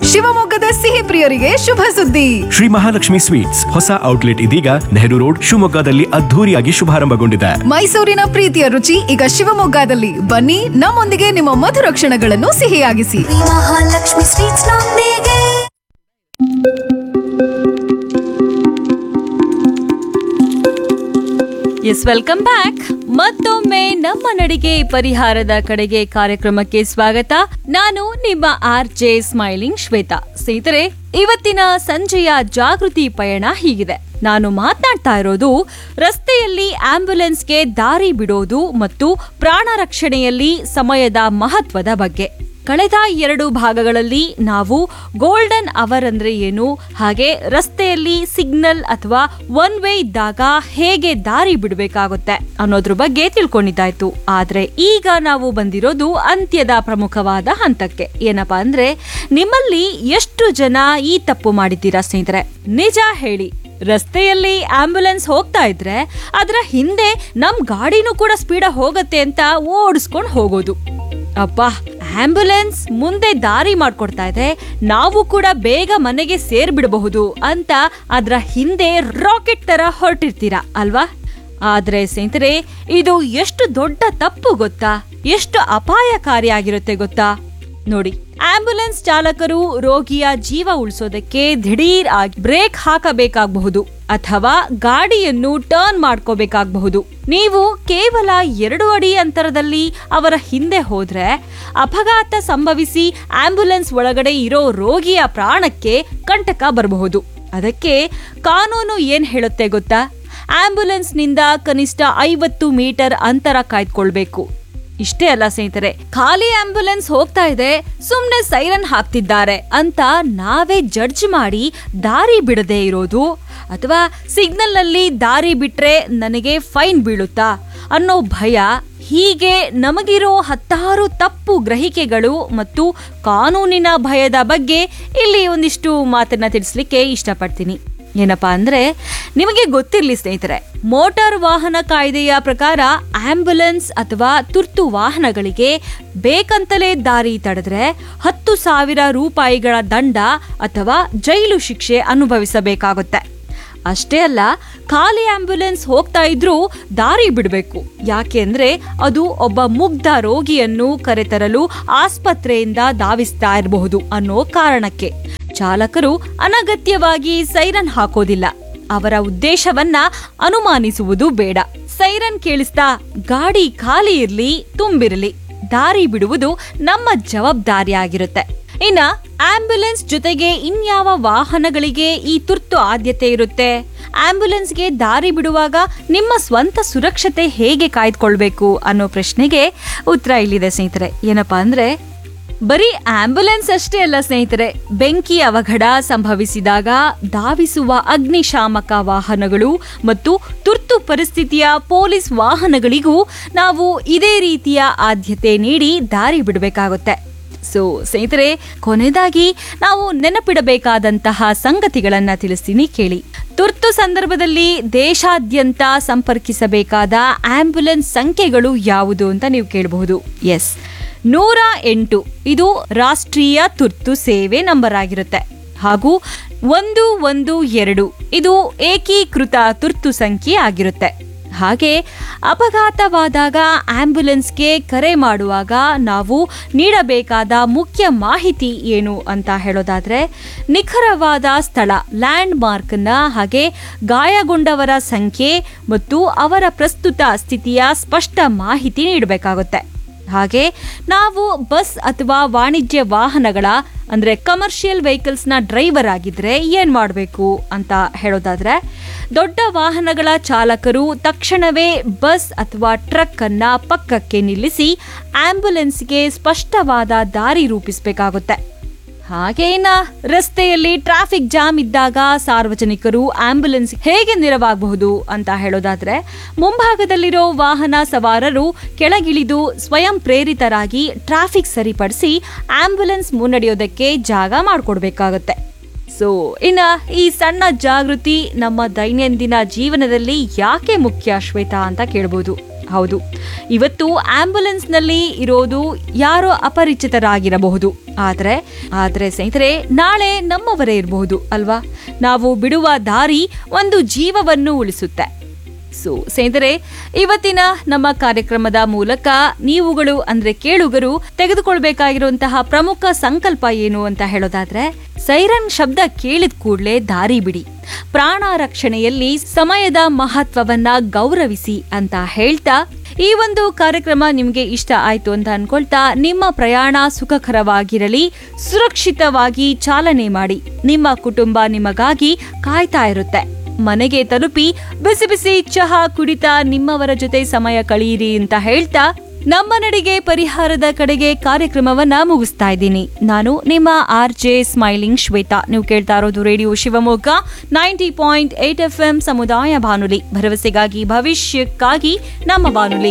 ಶಿವಮೊಗ್ಗದ ಸಿಹಿ ಪ್ರಿಯರಿಗೆ ಶುಭ ಸುದ್ದಿ ಶ್ರೀ ಮಹಾಲಕ್ಷ್ಮಿ ಸ್ವೀಟ್ಸ್ ಹೊಸ ಔಟ್ಲೆಟ್ ಇದೀಗ ನೆಹರು ರೋಡ್ ಶಿವಮೊಗ್ಗದಲ್ಲಿ ಅದ್ಧೂರಿಯಾಗಿ ಶುಭಾರಂಭಗೊಂಡಿದೆ ಮೈಸೂರಿನ ಪ್ರೀತಿಯ ರುಚಿ ಈಗ ಶಿವಮೊಗ್ಗದಲ್ಲಿ ಬನ್ನಿ ನಮ್ಮೊಂದಿಗೆ ನಿಮ್ಮ ಮಧುರ ಕ್ಷಣಗಳನ್ನು ಸಿಹಿಯಾಗಿಸಿ ಶ್ರೀ ಮಹಾಲಕ್ಷ್ಮಿ ಸ್ವೀಟ್ಸ್ ನೊಂದಿಗೆ ಎಸ್ ವೆಲ್ಕಮ್ ಬ್ಯಾಕ್ ಮತ್ತೊಮ್ಮೆ ನಮ್ಮ ನಡಿಗೆ ಪರಿಹಾರದ ಕಡೆಗೆ ಕಾರ್ಯಕ್ರಮಕ್ಕೆ ಸ್ವಾಗತ ನಾನು ನಿಮ್ಮ ಆರ್ ಜೆ ಸ್ಮೈಲಿಂಗ್ ಶ್ವೇತಾ ಸ್ನೇಹಿತರೆ ಇವತ್ತಿನ ಸಂಜೆಯ ಜಾಗೃತಿ ಪಯಣ ಹೀಗಿದೆ ನಾನು ಮಾತನಾಡ್ತಾ ಇರೋದು ರಸ್ತೆಯಲ್ಲಿ ಆಂಬ್ಯುಲೆನ್ಸ್ಗೆ ದಾರಿ ಬಿಡೋದು ಮತ್ತು ಪ್ರಾಣ ರಕ್ಷಣೆಯಲ್ಲಿ ಸಮಯದ ಮಹತ್ವದ ಬಗ್ಗೆ ಕಳೆದ ಎರಡು ಭಾಗಗಳಲ್ಲಿ ನಾವು ಗೋಲ್ಡನ್ ಅವರ್ ಅಂದ್ರೆ ಏನು ಹಾಗೆ ರಸ್ತೆಯಲ್ಲಿ ಸಿಗ್ನಲ್ ಅಥವಾ ಒನ್ ವೇ ಇದ್ದಾಗ ಹೇಗೆ ದಾರಿ ಬಿಡಬೇಕಾಗುತ್ತೆ ಅನ್ನೋದ್ರ ಬಗ್ಗೆ ತಿಳ್ಕೊಂಡಿದ್ದಾಯ್ತು ಆದ್ರೆ ಈಗ ನಾವು ಬಂದಿರೋದು ಅಂತ್ಯದ ಪ್ರಮುಖವಾದ ಹಂತಕ್ಕೆ ಏನಪ್ಪಾ ಅಂದ್ರೆ ನಿಮ್ಮಲ್ಲಿ ಎಷ್ಟು ಜನ ಈ ತಪ್ಪು ಮಾಡಿದ್ದೀರಾ ಸ್ನೇಹಿತರೆ ನಿಜ ಹೇಳಿ ರಸ್ತೆಯಲ್ಲಿ ಆಂಬ್ಯುಲೆನ್ಸ್ ಹೋಗ್ತಾ ಇದ್ರೆ ಅದರ ಹಿಂದೆ ನಮ್ ಗಾಡಿನೂ ಕೂಡ ಸ್ಪೀಡ ಹೋಗತ್ತೆ ಅಂತ ಓಡಿಸ್ಕೊಂಡು ಹೋಗೋದು ಅಪ್ಪ ಆಂಬ್ಯುಲೆನ್ಸ್ ಮುಂದೆ ದಾರಿ ಮಾಡ್ಕೊಡ್ತಾ ಇದೆ ನಾವು ಕೂಡ ಬೇಗ ಮನೆಗೆ ಸೇರ್ಬಿಡಬಹುದು ಅಂತ ಅದ್ರ ಹಿಂದೆ ರಾಕೆಟ್ ತರ ಹೊರಟಿರ್ತೀರಾ ಅಲ್ವಾ ಆದ್ರೆ ಸ್ನೇಹಿತರೆ ಇದು ಎಷ್ಟು ದೊಡ್ಡ ತಪ್ಪು ಗೊತ್ತಾ ಎಷ್ಟು ಅಪಾಯಕಾರಿಯಾಗಿರುತ್ತೆ ಗೊತ್ತಾ ನೋಡಿ ಆಂಬ್ಯುಲೆನ್ಸ್ ಚಾಲಕರು ರೋಗಿಯ ಜೀವ ಉಳಿಸೋದಕ್ಕೆ ದಿಢೀರ್ ಆಗಿ ಬ್ರೇಕ್ ಹಾಕಬೇಕಾಗಬಹುದು ಅಥವಾ ಗಾಡಿಯನ್ನು ಟರ್ನ್ ಮಾಡ್ಕೋಬೇಕಾಗಬಹುದು ನೀವು ಕೇವಲ ಎರಡು ಅಡಿ ಅಂತರದಲ್ಲಿ ಅವರ ಹಿಂದೆ ಹೋದ್ರೆ ಅಪಘಾತ ಸಂಭವಿಸಿ ಆಂಬ್ಯುಲೆನ್ಸ್ ಒಳಗಡೆ ಇರೋ ರೋಗಿಯ ಪ್ರಾಣಕ್ಕೆ ಕಂಟಕ ಬರಬಹುದು ಅದಕ್ಕೆ ಕಾನೂನು ಏನ್ ಹೇಳುತ್ತೆ ಗೊತ್ತಾ ಆಂಬ್ಯುಲೆನ್ಸ್ನಿಂದ ಕನಿಷ್ಠ ಐವತ್ತು ಮೀಟರ್ ಅಂತರ ಕಾಯ್ದುಕೊಳ್ಬೇಕು ಇಷ್ಟೇ ಅಲ್ಲ ಸ್ನೇಹಿತರೆ ಖಾಲಿ ಆಂಬ್ಯುಲೆನ್ಸ್ ಹೋಗ್ತಾ ಇದೆ ಸುಮ್ನೆ ಸೈರನ್ ಹಾಕ್ತಿದ್ದಾರೆ ಅಂತ ನಾವೇ ಜಡ್ಜ್ ಮಾಡಿ ದಾರಿ ಬಿಡದೆ ಇರೋದು ಅಥವಾ ಸಿಗ್ನಲ್ ನಲ್ಲಿ ದಾರಿ ಬಿಟ್ರೆ ನನಗೆ ಫೈನ್ ಬೀಳುತ್ತಾ ಅನ್ನೋ ಭಯ ಹೀಗೆ ನಮಗಿರೋ ಹತ್ತಾರು ತಪ್ಪು ಗ್ರಹಿಕೆಗಳು ಮತ್ತು ಕಾನೂನಿನ ಭಯದ ಬಗ್ಗೆ ಇಲ್ಲಿ ಒಂದಿಷ್ಟು ಮಾತನ್ನ ತಿಳಿಸ್ಲಿಕ್ಕೆ ಇಷ್ಟಪಡ್ತೀನಿ ಏನಪ್ಪಾ ಅಂದ್ರೆ ನಿಮಗೆ ಗೊತ್ತಿರ್ಲಿ ಸ್ನೇಹಿತರೆ ಮೋಟಾರ್ ವಾಹನ ಕಾಯ್ದೆಯ ಪ್ರಕಾರ ಆಂಬ್ಯುಲೆನ್ಸ್ ಅಥವಾ ತುರ್ತು ವಾಹನಗಳಿಗೆ ಬೇಕಂತಲೇ ದಾರಿ ತಡೆದ್ರೆ ಹತ್ತು ಸಾವಿರ ರೂಪಾಯಿಗಳ ದಂಡ ಅಥವಾ ಜೈಲು ಶಿಕ್ಷೆ ಅನುಭವಿಸಬೇಕಾಗುತ್ತೆ ಅಷ್ಟೇ ಅಲ್ಲ ಖಾಲಿ ಆಂಬ್ಯುಲೆನ್ಸ್ ಹೋಗ್ತಾ ಇದ್ರೂ ದಾರಿ ಬಿಡಬೇಕು ಯಾಕೆಂದ್ರೆ ಅದು ಒಬ್ಬ ಮುಗ್ಧ ರೋಗಿಯನ್ನು ಕರೆತರಲು ಆಸ್ಪತ್ರೆಯಿಂದ ಧಾವಿಸ್ತಾ ಇರಬಹುದು ಅನ್ನೋ ಕಾರಣಕ್ಕೆ ಚಾಲಕರು ಅನಗತ್ಯವಾಗಿ ಸೈರನ್ ಹಾಕೋದಿಲ್ಲ ಅವರ ಉದ್ದೇಶವನ್ನ ಅನುಮಾನಿಸುವುದು ಬೇಡ ಸೈರನ್ ಕೇಳಿಸ್ತಾ ಗಾಡಿ ಖಾಲಿ ಇರ್ಲಿ ತುಂಬಿರಲಿ ದಾರಿ ಬಿಡುವುದು ನಮ್ಮ ಜವಾಬ್ದಾರಿಯಾಗಿರುತ್ತೆ ಇನ್ನ ಆಂಬ್ಯುಲೆನ್ಸ್ ಜೊತೆಗೆ ಇನ್ಯಾವ ವಾಹನಗಳಿಗೆ ಈ ತುರ್ತು ಆದ್ಯತೆ ಇರುತ್ತೆ ಆಂಬ್ಯುಲೆನ್ಸ್ಗೆ ದಾರಿ ಬಿಡುವಾಗ ನಿಮ್ಮ ಸ್ವಂತ ಸುರಕ್ಷತೆ ಹೇಗೆ ಕಾಯ್ದುಕೊಳ್ಬೇಕು ಅನ್ನೋ ಪ್ರಶ್ನೆಗೆ ಉತ್ತರ ಇಲ್ಲಿದೆ ಸ್ನೇಹಿತರೆ ಏನಪ್ಪಾ ಅಂದ್ರೆ ಬರೀ ಆಂಬ್ಯುಲೆನ್ಸ್ ಅಷ್ಟೇ ಅಲ್ಲ ಸ್ನೇಹಿತರೆ ಬೆಂಕಿ ಅವಘಡ ಸಂಭವಿಸಿದಾಗ ಧಾವಿಸುವ ಅಗ್ನಿಶಾಮಕ ವಾಹನಗಳು ಮತ್ತು ತುರ್ತು ಪರಿಸ್ಥಿತಿಯ ಪೊಲೀಸ್ ವಾಹನಗಳಿಗೂ ನಾವು ಇದೇ ರೀತಿಯ ಆದ್ಯತೆ ನೀಡಿ ದಾರಿ ಬಿಡಬೇಕಾಗುತ್ತೆ ಸೊ ಸ್ನೇಹಿತರೆ ಕೊನೆಯದಾಗಿ ನಾವು ನೆನಪಿಡಬೇಕಾದಂತಹ ಸಂಗತಿಗಳನ್ನ ತಿಳಿಸ್ತೀನಿ ಕೇಳಿ ತುರ್ತು ಸಂದರ್ಭದಲ್ಲಿ ದೇಶಾದ್ಯಂತ ಸಂಪರ್ಕಿಸಬೇಕಾದ ಆಂಬ್ಯುಲೆನ್ಸ್ ಸಂಖ್ಯೆಗಳು ಯಾವುದು ಅಂತ ನೀವು ಕೇಳಬಹುದು ಎಸ್ ನೂರ ಎಂಟು ಇದು ರಾಷ್ಟ್ರೀಯ ತುರ್ತು ಸೇವೆ ನಂಬರ್ ಆಗಿರುತ್ತೆ ಹಾಗೂ ಒಂದು ಒಂದು ಎರಡು ಇದು ಏಕೀಕೃತ ತುರ್ತು ಸಂಖ್ಯೆ ಆಗಿರುತ್ತೆ ಹಾಗೆ ಅಪಘಾತವಾದಾಗ ಆಂಬ್ಯುಲೆನ್ಸ್ಗೆ ಕರೆ ಮಾಡುವಾಗ ನಾವು ನೀಡಬೇಕಾದ ಮುಖ್ಯ ಮಾಹಿತಿ ಏನು ಅಂತ ಹೇಳೋದಾದ್ರೆ ನಿಖರವಾದ ಸ್ಥಳ ಲ್ಯಾಂಡ್ ಮಾರ್ಕ್ನ ಹಾಗೆ ಗಾಯಗೊಂಡವರ ಸಂಖ್ಯೆ ಮತ್ತು ಅವರ ಪ್ರಸ್ತುತ ಸ್ಥಿತಿಯ ಸ್ಪಷ್ಟ ಮಾಹಿತಿ ನೀಡಬೇಕಾಗುತ್ತೆ ಹಾಗೆ ನಾವು ಬಸ್ ಅಥವಾ ವಾಣಿಜ್ಯ ವಾಹನಗಳ ಅಂದ್ರೆ ಕಮರ್ಷಿಯಲ್ ವೆಹಿಕಲ್ಸ್ ನ ಡ್ರೈವರ್ ಆಗಿದ್ರೆ ಏನ್ ಮಾಡಬೇಕು ಅಂತ ಹೇಳೋದಾದ್ರೆ ದೊಡ್ಡ ವಾಹನಗಳ ಚಾಲಕರು ತಕ್ಷಣವೇ ಬಸ್ ಅಥವಾ ಟ್ರಕ್ ಅನ್ನ ಪಕ್ಕಕ್ಕೆ ನಿಲ್ಲಿಸಿ ಆಂಬ್ಯುಲೆನ್ಸ್ಗೆ ಸ್ಪಷ್ಟವಾದ ದಾರಿ ರೂಪಿಸಬೇಕಾಗುತ್ತೆ ಹಾಗೆ ಇನ್ನ ರಸ್ತೆಯಲ್ಲಿ ಟ್ರಾಫಿಕ್ ಜಾಮ್ ಇದ್ದಾಗ ಸಾರ್ವಜನಿಕರು ಆಂಬ್ಯುಲೆನ್ಸ್ ಹೇಗೆ ನೆರವಾಗಬಹುದು ಅಂತ ಹೇಳೋದಾದ್ರೆ ಮುಂಭಾಗದಲ್ಲಿರೋ ವಾಹನ ಸವಾರರು ಕೆಳಗಿಳಿದು ಸ್ವಯಂ ಪ್ರೇರಿತರಾಗಿ ಟ್ರಾಫಿಕ್ ಸರಿಪಡಿಸಿ ಆಂಬ್ಯುಲೆನ್ಸ್ ಮುನ್ನಡೆಯೋದಕ್ಕೆ ಜಾಗ ಮಾಡಿಕೊಡ್ಬೇಕಾಗತ್ತೆ ಸೊ ಇನ್ನ ಈ ಸಣ್ಣ ಜಾಗೃತಿ ನಮ್ಮ ದೈನಂದಿನ ಜೀವನದಲ್ಲಿ ಯಾಕೆ ಮುಖ್ಯ ಶ್ವೇತಾ ಅಂತ ಕೇಳ್ಬೋದು ಹೌದು ಇವತ್ತು ಆಂಬ್ಯುಲೆನ್ಸ್ನಲ್ಲಿ ಇರೋದು ಯಾರೋ ಅಪರಿಚಿತರಾಗಿರಬಹುದು ಆದ್ರೆ ಆದ್ರೆ ಸ್ನೇಹಿತರೆ ನಾಳೆ ನಮ್ಮವರೇ ಇರಬಹುದು ಅಲ್ವಾ ನಾವು ಬಿಡುವ ದಾರಿ ಒಂದು ಜೀವವನ್ನು ಉಳಿಸುತ್ತೆ ಸೊ ಸ್ನೇಹಿತರೆ ಇವತ್ತಿನ ನಮ್ಮ ಕಾರ್ಯಕ್ರಮದ ಮೂಲಕ ನೀವುಗಳು ಅಂದ್ರೆ ಕೇಳುಗರು ತೆಗೆದುಕೊಳ್ಬೇಕಾಗಿರುವಂತಹ ಪ್ರಮುಖ ಸಂಕಲ್ಪ ಏನು ಅಂತ ಹೇಳೋದಾದ್ರೆ ಸೈರನ್ ಶಬ್ದ ಕೇಳಿದ ಕೂಡಲೇ ದಾರಿ ಬಿಡಿ ಪ್ರಾಣ ರಕ್ಷಣೆಯಲ್ಲಿ ಸಮಯದ ಮಹತ್ವವನ್ನ ಗೌರವಿಸಿ ಅಂತ ಹೇಳ್ತಾ ಈ ಒಂದು ಕಾರ್ಯಕ್ರಮ ನಿಮ್ಗೆ ಇಷ್ಟ ಆಯ್ತು ಅಂತ ಅನ್ಕೊಳ್ತಾ ನಿಮ್ಮ ಪ್ರಯಾಣ ಸುಖಕರವಾಗಿರಲಿ ಸುರಕ್ಷಿತವಾಗಿ ಚಾಲನೆ ಮಾಡಿ ನಿಮ್ಮ ಕುಟುಂಬ ನಿಮಗಾಗಿ ಕಾಯ್ತಾ ಇರುತ್ತೆ ಮನೆಗೆ ತಲುಪಿ ಬಿಸಿ ಬಿಸಿ ಚಹಾ ಕುಡಿತಾ ನಿಮ್ಮವರ ಜೊತೆ ಸಮಯ ಕಳೆಯಿರಿ ಅಂತ ಹೇಳ್ತಾ ನಮ್ಮ ನಡಿಗೆ ಪರಿಹಾರದ ಕಡೆಗೆ ಕಾರ್ಯಕ್ರಮವನ್ನ ಮುಗಿಸ್ತಾ ಇದ್ದೀನಿ ನಾನು ನಿಮ್ಮ ಆರ್ ಜೆ ಸ್ಮೈಲಿಂಗ್ ಶ್ವೇತಾ ನೀವು ಕೇಳ್ತಾ ಇರೋದು radio Shivamogga ninety point eight F M ಸಮುದಾಯ ಬಾನುಲಿ ಭರವಸೆಗಾಗಿ ಭವಿಷ್ಯಕ್ಕಾಗಿ ನಮ್ಮ ಬಾನುಲಿ